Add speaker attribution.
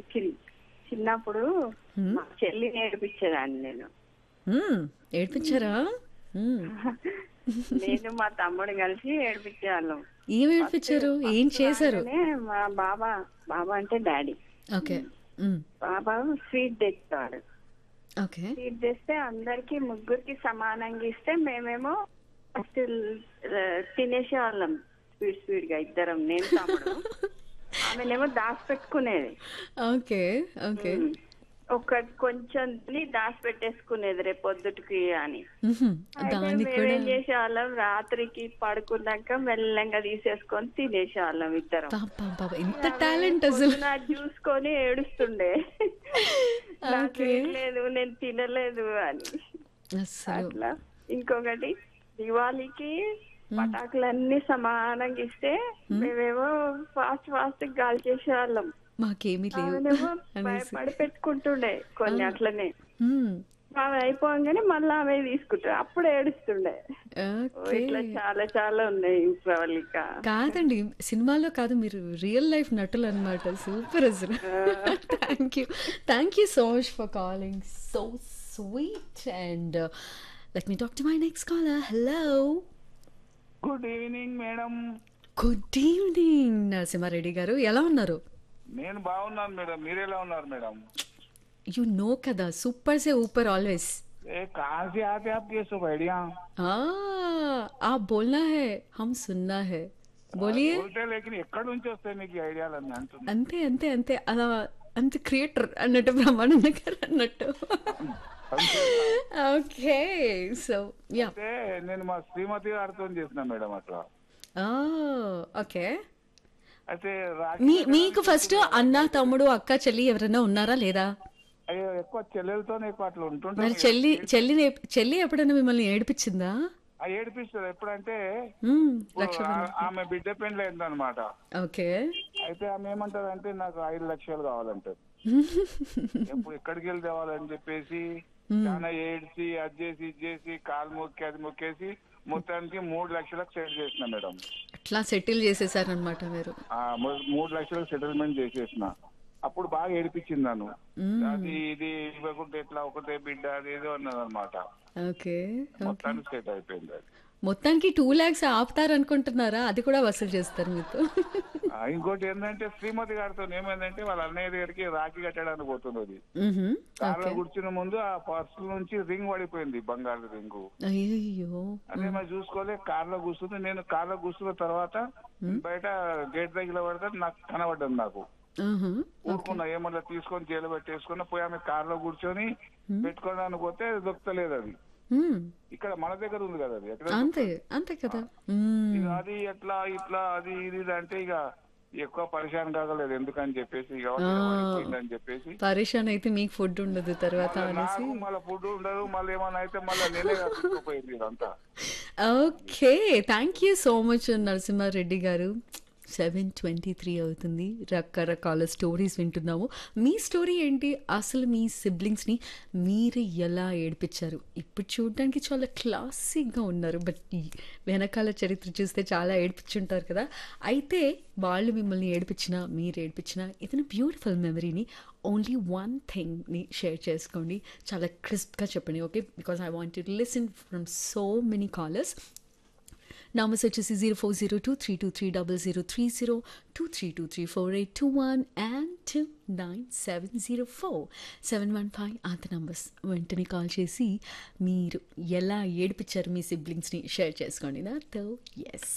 Speaker 1: చి- చిన్నప్పుడు మా చెల్లిని ఏడిపించేదాన్ని నేను
Speaker 2: మ్మ్. ఏడ్పించారా మ్మ్.
Speaker 1: నేను మా తమ్ముడు కలిసి ఏడిపించేవాళ్ళం
Speaker 2: ఏం ఏడ్పించారు ఏం చేశారు
Speaker 1: రాగానే మా బాబా బాబా అంటే డాడీ
Speaker 2: ఓకే మ్మ్.
Speaker 1: బాబా స్వీట్ తెచ్చాడు
Speaker 2: ఓకే
Speaker 1: స్వీట్ తెస్తే అందరికి ముగ్గురికి సమానంగా ఇస్తే మేమేమో ఫస్ట్ తినేసేవాళ్ళం స్వీట్ స్వీట్ గా ఇద్దరం నేను తమ్ముడు ఆమెనేమో దాచిపెట్టుకునేది
Speaker 2: ఓకే ఓకే
Speaker 1: ఒక కొంచెం తిని దాచిపెట్టేసుకునేది రేపు పొద్దుటికి అని
Speaker 2: మ్హూ.
Speaker 1: అయితే
Speaker 2: దాన్ని కూడా
Speaker 1: మేమేం చేసేవాళ్ళం రాత్రికి పడుకున్నాక మెల్లంగా తీసేసుకొని తినేసేవాళ్ళం ఇద్దరం
Speaker 2: పాప పాప ఇంత టాలెంట్ అసలు
Speaker 1: పొద్దున చూసుకొని ఏడుస్తుండే నాకు ఏం లేదు నేను తినలేదు అని
Speaker 2: అసలు
Speaker 1: అట్లా ఇంకొకటి దివాళీకి పటాకులన్నీ సమానంగా ఇస్తే మేమేమో ఫాస్ట్ ఫాస్ట్ గాలి చేసేవాళ్ళం
Speaker 2: మాకేమీ లేవు
Speaker 1: ఆమెనేమో
Speaker 2: అనేసి
Speaker 1: భయపడి పెట్టుకుంటుండే కొన్ని అట్లనే
Speaker 2: మ్మ్.
Speaker 1: ఆమె అయిపోగానే మళ్ళీ ఆమె తీసుకుంటారు అప్పుడు ఏడుస్తుండే ఓ,
Speaker 2: ఓకే
Speaker 1: ఇట్లా చాలా చాలా ఉన్నాయి ప్రవళిక
Speaker 2: కాదండి సినిమాలో కాదు మీరు రియల్ లైఫ్ నటులు అనమాట సూపర్ అసలు thank you thank you so much for calling so sweet and let me talk to my next caller hello
Speaker 3: good evening madam
Speaker 2: good evening Narasimha Reddy garu ఎలా ఉన్నారు
Speaker 3: నేను బాగున్నాను మేడం మీరు ఎలా ఉన్నారు మేడం
Speaker 2: యు నో కదా సూపర్ సే ऊपर ऑलवेज
Speaker 3: ఏ कहाँ से आते आप ये सब आइडिया
Speaker 2: आप बोलना है हम सुनना है बोलिए
Speaker 3: बोलते लेकिन ఎక్కడి నుంచి వస్తాయి మీకు ఈ ఐడియాలన్నీ అంటున్నా
Speaker 2: అంతే అంతే అంతే అలా అంత క్రియేటర్ అన్నట్టు బ్రహ్మానంద గారు అన్నట్టు ఓకే సో యా
Speaker 3: అంటే నేను మా శ్రీమతి గారితో చేసిన మేడం అట్లా
Speaker 2: ఓకే
Speaker 3: అయితే రాఖీ
Speaker 2: మీ మీకు ఫస్ట్ అన్న తమ్ముడు అక్క చెల్లి ఎవరైనా ఉన్నారా లేదా
Speaker 3: అయ్యో ఎక్కువ చెల్లెలతోనే ఎక్కువ అట్లా
Speaker 2: మరి
Speaker 3: ఉంటుంటాం
Speaker 2: చెల్లి చెల్లిని చెల్లి ఎప్పుడైనా మిమ్మల్ని ఏడిపించిందా
Speaker 3: ఆ ఏడిపిస్తుంది ఎప్పుడంటే
Speaker 2: మ్మ్,
Speaker 3: ఇప్పుడు
Speaker 2: లక్ష
Speaker 3: ఆ- ఆమె బిడ్డ పెండ్లు అయిందనమాట
Speaker 2: ఓకే
Speaker 3: అయితే ఆమె ఏమంటది అంటే నాకు ఐదు లక్షలు కావాలంటది ఎప్పుడు ఎక్కడికి వెళ్ళి తేవాలని చెప్పేసి చాలా ఏడ్చి అది చేసి ఇది చేసి కాలు మొక్కి అది మొక్కేసి మొత్తానికి మూడు లక్షలకు సెట్ చేసిన మేడం
Speaker 2: అట్లా సెటిల్ చేసేసారనమాట మీరు
Speaker 3: ఆ మూ- మూడు లక్షలకు సెటిల్మెంట్ చేసేసిన అప్పుడు బాగా ఏడిపించింది నన్ను అది ఇది ఇవ్వకుంటే ఎట్లా ఒకటే బిడ్డ అది ఏదో అన్నది అనమాట
Speaker 2: ఓకే
Speaker 3: మొత్తానికి సెట్ అయిపోయింది అది
Speaker 2: మొత్తానికి టూ ల్యాక్స్ ఆపుతారనుకుంటున్నారా అది కూడా వసూలు చేస్తారు మీతో
Speaker 3: ఆ, ఇంకోటి ఏంటంటే శ్రీమతి గారితో ఏమైందంటే వాళ్ళ అన్నయ్య దగ్గరికి రాఖీ కట్టడానికి పోతున్నది
Speaker 2: మ్హూ.
Speaker 3: కార్లో కూర్చున్న ముందు ఆ పర్స్ నుంచి రింగ్ పడిపోయింది బంగారు రింగు
Speaker 2: అయ్యో
Speaker 3: అదే మరి చూసుకోలే కార్ లో కూర్చుంది నేను కార్ లో కూర్చున్న తర్వాత బయట గేట్ దగ్గర పడితే నాకు కనబడ్డది నాకు
Speaker 2: ఆహా.
Speaker 3: ఊరుకున్నా ఏమన్నా తీసుకొని జైలు పెట్టేసుకున్నా పోయి ఆమె కార్ లో కూర్చొని పెట్టుకోవడానికి పోతే దొరుకుతలేదు అది
Speaker 2: మ్మ్.
Speaker 3: ఇక్కడ మన దగ్గర ఉంది కదా అది ఎక్కడ
Speaker 2: అంతే అంతే కదా మ్మ్.
Speaker 3: ఇక అది ఎట్లా ఇట్లా అది ఇది ఇది అంటే ఇక ఎక్కువ పరిశాన్ కాగలేదు ఎందుకని చెప్పేసి ఇక అని చెప్పేసి
Speaker 2: పరేషాన్ అయితే మీకు ఫుడ్ ఉండదు తర్వాత అనేసి
Speaker 3: నాకు మళ్ళీ ఫుడ్ ఉండదు మళ్ళీ ఏమన్నా అయితే మళ్ళీ నేనే కట్టుకుపోయింది ఇదంతా
Speaker 2: okay thank you so much Narasimha Reddy garu seven twenty three అవుతుంది రకరకాల స్టోరీస్ వింటున్నాము మీ స్టోరీ ఏంటి అసలు మీ సిబ్లింగ్స్ని మీరు ఎలా ఏడిపించారు ఇప్పుడు చూడడానికి చాలా క్లాసిక్గా ఉన్నారు బట్ ఈ వెనకాల చరిత్ర చూస్తే చాలా ఏడిపించుంటారు కదా అయితే వాళ్ళు మిమ్మల్ని ఏడిపించినా మీరు ఏడిపించినా ఏదైనా బ్యూటిఫుల్ మెమరీని ఓన్లీ వన్ థింగ్ని షేర్ చేసుకోండి చాలా క్రిస్ప్గా చెప్పండి okay because I want to listen from so many callers Numbers వచ్చేసి zero four zero two three two three double zero three zero two three two three four eight two one and two nine seven zero four seven one five అంత numbers వెంటనే call చేసి మీరు ఎలా ఏడిపించారు మీ సిబ్లింగ్స్ని share చేసుకోండి నాతో yes